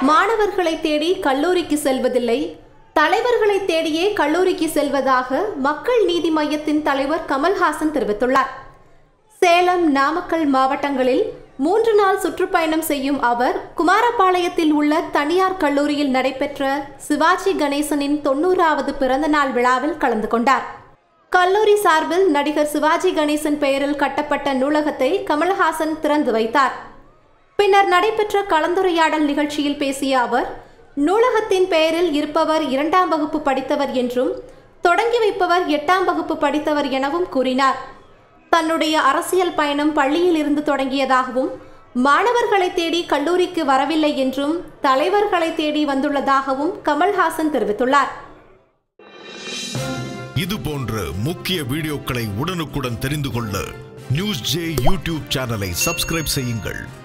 மாணவர்களை தேடி கல்லூரிக்கு செல்வதில்லை தலைவர்களை தேடியே கல்லூரிக்கு செல்வதாக மக்கள் நீதி மையத்தின் தலைவர் கமல்ஹாசன் தெரிவித்துள்ளார் சேலம் நாமக்கல் மாவட்டங்களில் மூன்று நாள் சுற்றுப்பயணம் செய்யும் அவர் குமாரபாளையத்தில் உள்ள தனியார் கல்லூரியில் நடைபெற்ற சிவாஜி கணேசனின் தொண்ணூறாவது பிறந்தநாள் விழாவில் கலந்து கொண்டார் கல்லூரி சார்பில் நடிகர் சிவாஜி கணேசன் பெயரில் கட்டப்பட்ட நூலகத்தை கமல்ஹாசன் திறந்து வைத்தார் பின்னர் நடைபெற்ற கலந்துரையாடல் நிகழ்ச்சியில் பேசிய அவர் நூலகத்தின் பெயரில் இருப்பவர் இரண்டாம் வகுப்பு படித்தவர் என்றும் தொடங்கி வைப்பவர் எட்டாம் வகுப்பு படித்தவர் எனவும் கூறினார் தன்னுடைய அரசியல் பயணம் பள்ளியில் இருந்து தொடங்கியதாகவும் மாணவர்களை தேடி கல்லூரிக்கு வரவில்லை என்றும் தலைவர்களை தேடி வந்துள்ளதாகவும் கமல்ஹாசன் தெரிவித்துள்ளார் இது போன்ற முக்கிய வீடியோக்களை உடனுக்குடன் தெரிந்து கொள்ள நியூஸ் ஜே யூடியூப் சேனலை சப்ஸ்கிரைப் செய்யுங்கள்